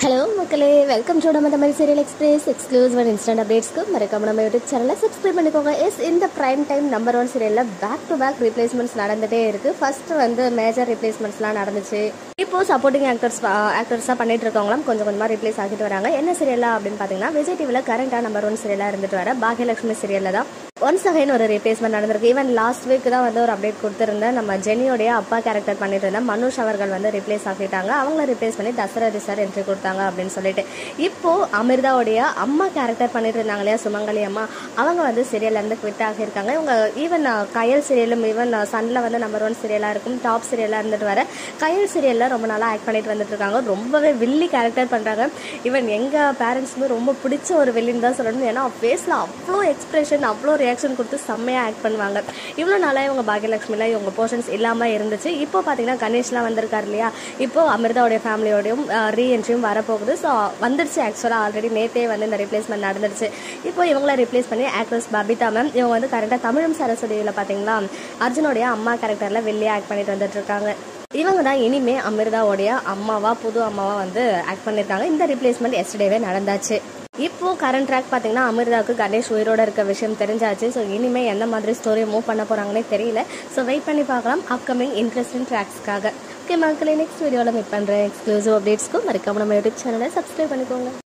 hello மக்களே welcome to நம்ம Tamil serial express exclusive and instant அப்டேட்ஸ்க்கு மறக்காம நம்ம யூடியூப் சேனலை சப்ஸ்கிரைப் பண்ணிக்கோங்க எஸ் இந்த பிரைம் டைம் நம்பர் ஒன் சீரியலில் பேக் டு பேக் ரீப்ளேஸ்மெண்ட்ஸ் நடந்துகிட்டே இருக்குது ஃபர்ஸ்ட் வந்து மேஜர் ரீப்ளேஸ்மெண்ட்ஸ்லாம் நடந்துச்சு இப்போ சப்போர்ட்டிங் ஆக்டர்ஸ் ஆக்டர்ஸாக பண்ணிட்டு இருக்கவங்களாம் கொஞ்சம் கொஞ்சமாக ரீப்ளேஸ் ஆகிட்டு வராங்க என்ன சீரியலா அப்படின்னு பார்த்தீங்கன்னா விஜய் டிவியில் கரண்டாக நம்பர் ஒன் சீரியலாக இருந்துட்டு வர பாகியலட்சுமி சீரியலில் தான் ஒன்ஸ் அகைன் ஒரு ரீப்ளேஸ்மெண்ட் நடந்திருக்கு ஈவன் லாஸ்ட் வீக் தான் வந்து ஒரு அப்டேட் கொடுத்துருந்தேன் நம்ம ஜெனியோடைய அப்பா கேரக்டர் பண்ணிட்டு இருந்த மனுஷ் அவர்கள் வந்து ரிப்ளேஸ் ஆகிட்டாங்க அவங்கள ரிப்ளேஸ் பண்ணி தசரதி சார் என்ட்ரி கொடுத்தாங்க அப்படின்னு சொல்லிட்டு இப்போ அமிர்தாவுடைய அம்மா கேரக்டர் பண்ணிட்டு இருந்தாங்க இல்லையா சுமங்கலி அம்மா அவங்க வந்து சீரியல்ல இருந்து குவிட் ஆகியிருக்காங்க இவங்க ஈவன் கயல் சீரியலும் ஈவன் சன்ல வந்து நம்பர் ஒன் சீரியலா இருக்கும் டாப் சீரியலா இருந்துட்டு வர கயல் சீரியல்ல ரொம்ப நாளா ஆக்ட் பண்ணிட்டு வந்துட்டு இருக்காங்க ரொம்பவே வில்லி கேரக்டர் பண்றாங்க ஈவன் எங்க பேரண்ட்ஸ்க்கு ரொம்ப பிடிச்ச ஒரு வில்லின்னு தான் சொல்லணும் ஏன்னா ஃபேஸ்ல அவ்வளோ எக்ஸ்பிரஷன் அவ்வளோ ரியாக்ஷன் கொடுத்து செம்மையா ஆக்ட் பண்ணுவாங்க இவ்வளோ நாளாக இவங்க பாகியலட்சுமியில் இவங்க போர்ஷன்ஸ் இல்லாமல் இருந்துச்சு இப்போ பார்த்தீங்கன்னா கணேஷ்லாம் வந்திருக்காரு இல்லையா இப்போ அமிர்தாவுடைய ஃபேமிலியோடையும் ரீஎன்ட்ரியும் வரப்போகுது ஸோ வந்துடுச்சு ஆக்சுவலாக ஆல்ரெடி நேத்தே வந்து இந்த ரிப்ளேஸ்மெண்ட் நடந்துருச்சு இப்போ இவங்கள ரிப்ளேஸ் பண்ணி ஆக்ட்ரஸ் பபிதா மேம் இவங்க வந்து கரெக்டாக தமிழும் சரஸ்வதியில் பார்த்தீங்களா அர்ஜுனோடைய அம்மா கேரக்டரில் வெளியே ஆக்ட் பண்ணிட்டு வந்துட்டு இருக்காங்க இவங்க தான் இனிமே அமிர்தாவுடைய அம்மாவா புது அம்மாவா வந்து ஆக்ட் பண்ணியிருக்காங்க இந்த ரிப்ளேஸ்மெண்ட் எஸ்டேவே நடந்தாச்சு இப்போ கரண்ட் ட்ராக் பார்த்தீங்கன்னா அமிர்தாவுக்கு கணேஷ் உயிரோட இருக்க விஷயம் தெரிஞ்சாச்சு ஸோ இனிமே எந்த மாதிரி ஸ்டோரி மூவ் பண்ண போறாங்கன்னே தெரியல ஸோ வெயிட் பண்ணி பார்க்கலாம் அப்கமிங் இன்ட்ரெஸ்டிங் ட்ராக்ஸ்க்காக ஓகே மக்களே நெக்ஸ்ட் வீடியோவில் மீட் பண்ணுறேன் எக்ஸ்க்ளூசிவ் அப்டேட்ஸ்க்கும் மறக்காம நம்ம யூடியூப் சேனலை சப்ஸ்கிரைப் பண்ணிக்கோங்க